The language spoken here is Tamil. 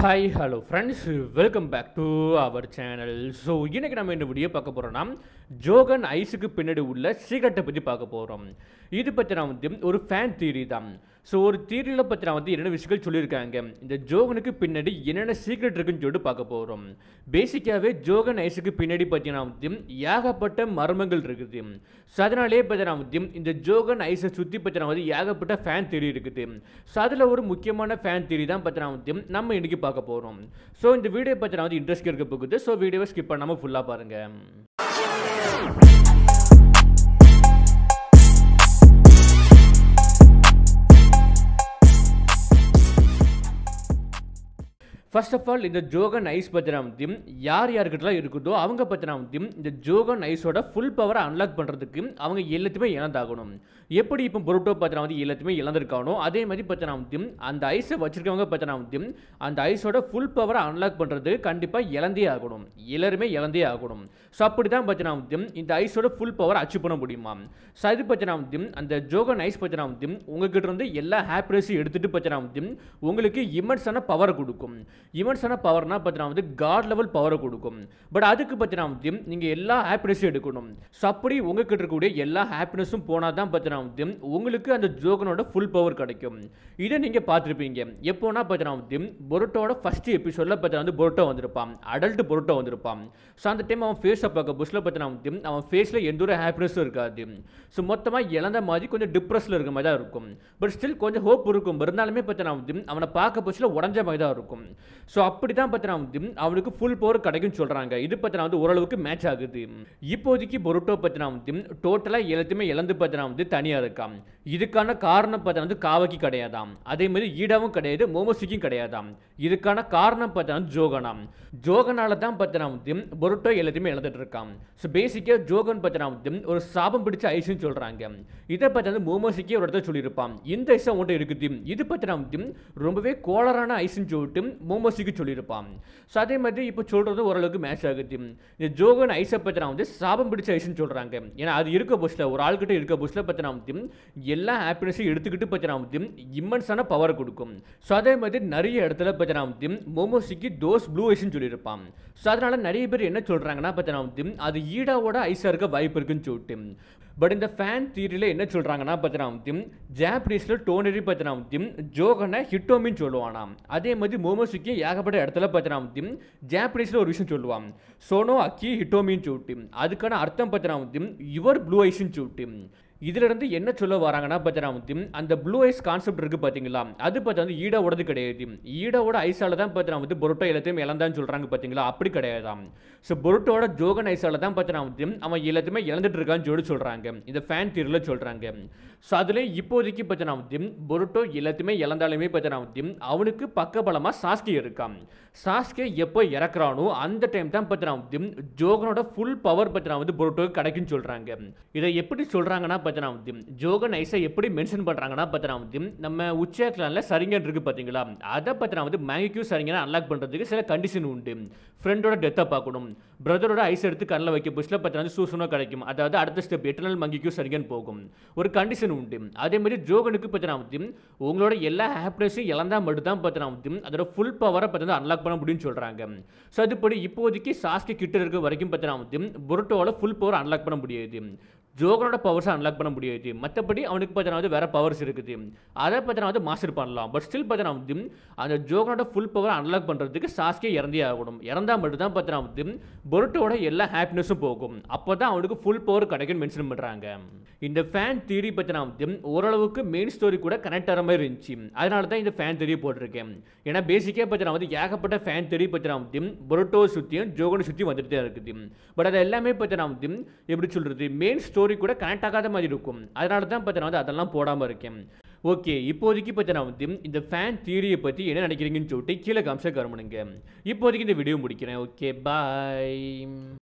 hi hello friends welcome back to our channel so இன்னைக்கு நம்ம இந்த வீடியோ பார்க்க போகிறோம்னா ஜோகன் ஐஸுக்கு பின்னாடி உள்ள சீக்ரெட்டை பற்றி பார்க்க போகிறோம் இது பற்றி நான் வந்து ஒரு ஃபேன் தியரி தான் ஸோ ஒரு தியரியில் பற்றி நான் வந்து என்னென்ன விஷயங்கள் சொல்லியிருக்காங்க இந்த ஜோகனுக்கு பின்னாடி என்னென்ன சீக்ரெட் இருக்குன்னு சொல்லிட்டு பார்க்க போகிறோம் பேசிக்காகவே ஜோகன் ஐஸுக்கு பின்னாடி பார்த்தீங்கன்னா வந்து ஏகப்பட்ட மர்மங்கள் இருக்குது ஸோ அதனாலே பார்த்தீங்கன்னா வந்து இந்த ஜோகன் ஐஸை சுற்றி பார்த்தீங்கன்னா வந்து ஏகப்பட்ட ஃபேன் தியரி இருக்குது ஸோ அதில் ஒரு முக்கியமான ஃபேன் தியரி தான் பார்த்தீங்கன்னா வந்து நம்ம இன்னைக்கு பார்க்க போகிறோம் ஸோ இந்த வீடியோ பார்த்தீங்கன்னா வந்து இன்ட்ரெஸ்ட் இருக்க போகுது ஸோ வீடியோவை ஸ்கிப் பண்ணாமல் ஃபுல்லாக பாருங்கள் ஃபர்ஸ்ட் ஆஃப் ஆல் இந்த ஜோகன் ஐஸ் பற்றின வந்து யார் யாருக்கிட்டலாம் இருக்குதோ அவங்க பற்றின வந்து இந்த ஜோகன் ஐஸோட ஃபுல் பவரை அன்லாக் பண்ணுறதுக்கு அவங்க எல்லாத்தையுமே இழந்தாகணும் எப்படி இப்போ பொருட்டோ பற்றின வந்து எல்லாத்தையுமே இழந்திருக்கானோ அதே மாதிரி பற்றின வந்து அந்த ஐஸை வச்சிருக்கவங்க பற்றின வந்து அந்த ஐஸோட ஃபுல் பவரை அன்லாக் பண்ணுறது கண்டிப்பாக இழந்தே ஆகணும் எல்லாருமே இழந்தே ஆகணும் ஸோ அப்படி தான் பற்றின வந்து இந்த ஐஸோட ஃபுல் பவர் அச்சீவ் பண்ண முடியுமா ஸோ அது பற்றின வந்து அந்த ஜோகன் ஐஸ் பற்றின வந்து உங்ககிட்ட இருந்து எல்லா ஹாப்பினஸையும் எடுத்துகிட்டு பற்றின வந்து உங்களுக்கு இமன்ஸான பவர் கொடுக்கும் இமன்ஸான பவர்னா பார்த்தீங்கன்னா வந்து காட் லெவல் பவரை கொடுக்கும் பட் அதுக்கு பார்த்தீங்கன்னா வந்து நீங்கள் எல்லா ஹாப்பினஸும் எடுக்கணும் ஸோ அப்படி உங்ககிட்ட இருக்கக்கூடிய எல்லா ஹாப்பினஸும் போனால் தான் பார்த்தீங்கன்னா வந்து உங்களுக்கு அந்த ஜோகனோட ஃபுல் பவர் கிடைக்கும் இதை நீங்கள் பார்த்துருப்பீங்க எப்போனா பார்த்தீங்கன்னா வந்து பொருட்டோட ஃபர்ஸ்ட் எபிசோடில் பார்த்தீங்கன்னா வந்து பொருட்டோ வந்திருப்பான் அடல்ட் பொருட்டோ வந்திருப்பான் ஸோ அந்த டைம் அவன் ஃபேஸை பார்க்க புஷில் பார்த்தீங்கன்னா வந்து அவன் ஃபேஸில் எந்த ஒரு ஹாப்பினஸும் இருக்காது ஸோ மொத்தமாக இழந்த மாதிரி கொஞ்சம் டிப்ரெஸில் இருக்க மாதிரி தான் இருக்கும் பட் ஸ்டில் கொஞ்சம் ஹோப் இருக்கும் இருந்தாலுமே பார்த்தீங்கன்னா வந்து அவனை பார்க்க புஷில் உடஞ்ச மாதிரி தான் இருக்கும் ஸோ அப்படி தான் பார்த்தீங்கன்னா வந்து அவனுக்கு ஃபுல் பவர் கிடைக்கும்னு சொல்கிறாங்க இது பார்த்தீங்கன்னா வந்து ஓரளவுக்கு மேட்ச் ஆகுது இப்போதைக்கு பொருட்டோ பார்த்தீங்கன்னா வந்து டோட்டலாக எல்லாத்தையுமே இழந்து பார்த்தீங்கன்னா வந்து தனியாக இருக்கான் இதுக்கான காரணம் பார்த்தீங்கன்னா வந்து காவக்கி கிடையாதாம் அதே மாதிரி ஈடாவும் கிடையாது மோமோசிக்கும் கிடையாதாம் இதுக்கான காரணம் பார்த்தீங்கன்னா ஜோகனாம் ஜோகனால தான் பார்த்தீங்கன்னா வந்து பொருட்டோ எல்லாத்தையுமே இழந்துட்டு இருக்கான் ஸோ பேசிக்காக ஜோகன் பார்த்தீங்கன்னா வந்து ஒரு சாபம் பிடிச்ச ஐஸ்னு சொல்கிறாங்க இதை பார்த்தீங்கன்னா மோமோசிக்கே ஒரு இடத்துல சொல்லியிருப்பான் இந்த ஐஸ் அவன்கிட்ட இருக்குது இது பார்த்தீங்கன்னா வந்து ரொம்பவே கோளரான ஐஸ்னு சொல்லிட்டு மோமோசிக்கு சொல்லியிருப்பான் ஸோ அதே மாதிரி இப்போ சொல்கிறது ஓரளவுக்கு மேட்ச் ஆகுது இந்த ஜோகன் ஐஸை பற்றினா வந்து சாபம் பிடிச்ச ஐஸ்னு சொல்கிறாங்க ஏன்னா அது இருக்க புஷில் ஒரு ஆள்கிட்ட இருக்க புஷில் பற்றினா வந்து எல்லா ஹாப்பினஸையும் எடுத்துக்கிட்டு பற்றினா வந்து இம்மன்ஸான பவர் கொடுக்கும் ஸோ அதே மாதிரி நிறைய இடத்துல பற்றினா வந்து மோமோசிக்கு தோஸ் ப்ளூ ஐஸ்னு சொல்லியிருப்பான் ஸோ அதனால் நிறைய பேர் என்ன சொல்கிறாங்கன்னா பற்றினா வந்து அது ஈடாவோட ஐஸாக இருக்க வாய்ப்பு இருக்குன்னு சொல்லிட்டு பட் இந்த ஃபேன் தியரியில் என்ன சொல்கிறாங்கன்னா பார்த்தீங்கன்னா வந்து ஜாப்பனீஸில் டோனரி பார்த்தீங்கன்னா வந்து ஜோகனை ஹிட்டோமின்னு சொல்லுவானாம் அதே மாதிரி மோமோசுக்கி ஏகப்பட்ட இடத்துல பார்த்தீங்கன்னா வந்து ஜாப்பனீஸில் ஒரு விஷயம் சொல்லுவான் சோனோ அக்கி ஹிட்டோமின்னு சொல்லிட்டு அதுக்கான அர்த்தம் பார்த்தீங்கன்னா வந்து யுவர் ப்ளூ ஐஸ்ன்னு சொல்லிட்டு இதுல இருந்து என்ன சொல்ல வராங்கன்னா பார்த்தீங்கன்னா வந்து அந்த ப்ளூ ஐஸ் கான்செப்ட் இருக்கு பார்த்தீங்களா அது பார்த்தா வந்து ஈடோடது கிடையாது ஈடோட ஐஸால தான் பார்த்தீங்கன்னா வந்து பொருட்டோ எல்லாத்தையும் இழந்தான்னு சொல்றாங்க பார்த்தீங்களா அப்படி கிடையாதாம் ஸோ பொருட்டோட ஜோகன் ஐஸால தான் பார்த்தீங்கன்னா வந்து அவன் எல்லாத்தையுமே இழந்துட்டு இருக்கான்னு சொல்லி சொல்றாங்க இந்த ஃபேன் தீரில் சொல்றாங்க ஸோ அதுல இப்போதைக்கு பார்த்தீங்கன்னா வந்து பொருட்டோ எல்லாத்தையுமே இழந்தாலுமே பார்த்தீங்கன்னா வந்து அவனுக்கு பக்கபலமாக சாஸ்கி இருக்கான் சாஸ்கே எப்போ இறக்குறானோ அந்த டைம் தான் பார்த்தீங்கன்னா வந்து ஜோகனோட ஃபுல் பவர் பார்த்தீங்கன்னா வந்து பொருட்டோக்கு கிடைக்குன்னு சொல்றாங்க இதை எப்படி சொல்றாங்கன்னா பார்த்தீங்கன்னா வந்து ஜோகன் ஐஸை எப்படி மென்ஷன் பண்ணுறாங்கன்னா பார்த்தீங்கன்னா வந்து நம்ம உச்சா கிளானில் சரிங்கன் இருக்குது பார்த்தீங்களா அதை பார்த்தீங்கன்னா வந்து மேங்கிக்கும் சரிங்கனை அன்லாக் பண்ணுறதுக்கு சில கண்டிஷன் உண்டு ஃப்ரெண்டோட டெத்தை பார்க்கணும் பிரதரோட ஐஸ் எடுத்து கண்ணில் வைக்க புஷில் பார்த்தீங்கன்னா வந்து சூசனோ கிடைக்கும் அதாவது அடுத்த ஸ்டெப் எட்டர்னல் மங்கிக்கும் சரிங்கன் போகும் ஒரு கண்டிஷன் உண்டு அதே மாதிரி ஜோகனுக்கு பார்த்தீங்கன்னா வந்து உங்களோட எல்லா ஹாப்பினஸையும் இழந்தா மட்டும் தான் பார்த்தீங்கன்னா வந்து அதோட ஃபுல் பவரை பார்த்தீங்கன்னா அன்லாக் பண்ண முடியும்னு சொல்கிறாங்க ஸோ அதுபடி இப்போதைக்கு சாஸ்கி கிட்ட இருக்க வரைக்கும் பார்த்தீங்கன்னா வந்து புருட்டோட ஃபுல் பவர் அன்லாக் பண்ண முடியாது ஜோகனோட பவர்ஸை அன்லாக் பண்ண முடியாது மற்றபடி அவனுக்கு பார்த்தீங்கன்னா வந்து வேறு பவர்ஸ் இருக்குது அதை பார்த்தீங்கன்னா வந்து மாஸ்டர் பண்ணலாம் பட் ஸ்டில் பார்த்தீங்கன்னா வந்து அந்த ஜோகனோட ஃபுல் பவர் அன்லாக் பண்ணுறதுக்கு சாஸ்கே இறந்தே ஆகணும் இறந்தா மட்டும் தான் பார்த்தீங்கன்னா வந்து பொருட்டோட எல்லா ஹாப்பினஸும் போகும் அப்போ தான் அவனுக்கு ஃபுல் பவர் கிடைக்கும்னு மென்ஷன் பண்ணுறாங்க இந்த ஃபேன் தியரி பார்த்தீங்கன்னா வந்து ஓரளவுக்கு மெயின் ஸ்டோரி கூட கனெக்ட் ஆகிற மாதிரி இருந்துச்சு அதனால தான் இந்த ஃபேன் தியரி போட்டிருக்கேன் ஏன்னா பேசிக்காக பார்த்தீங்கன்னா வந்து ஏகப்பட்ட ஃபேன் தியரி பார்த்தீங்கன்னா வந்து பொருட்டோ சுற்றியும் ஜோகனை சுற்றி வந்துட்டு தான் இருக்குது பட் அது எல்லாமே பார்த்தீங்கன்னா வந்து எப்படி சொல்கிறது மெயின் ஸ்டோரி ஸ்டோரி கூட கனெக்ட் ஆகாத மாதிரி இருக்கும் அதனால தான் பார்த்தீங்கன்னா வந்து அதெல்லாம் போடாமல் இருக்கேன் ஓகே இப்போதைக்கு பார்த்தீங்கன்னா வந்து இந்த ஃபேன் தியரியை பற்றி என்ன நினைக்கிறீங்கன்னு சொல்லிட்டு கீழே கம்ச கருமனுங்க இப்போதைக்கு இந்த வீடியோ முடிக்கிறேன் ஓகே பாய்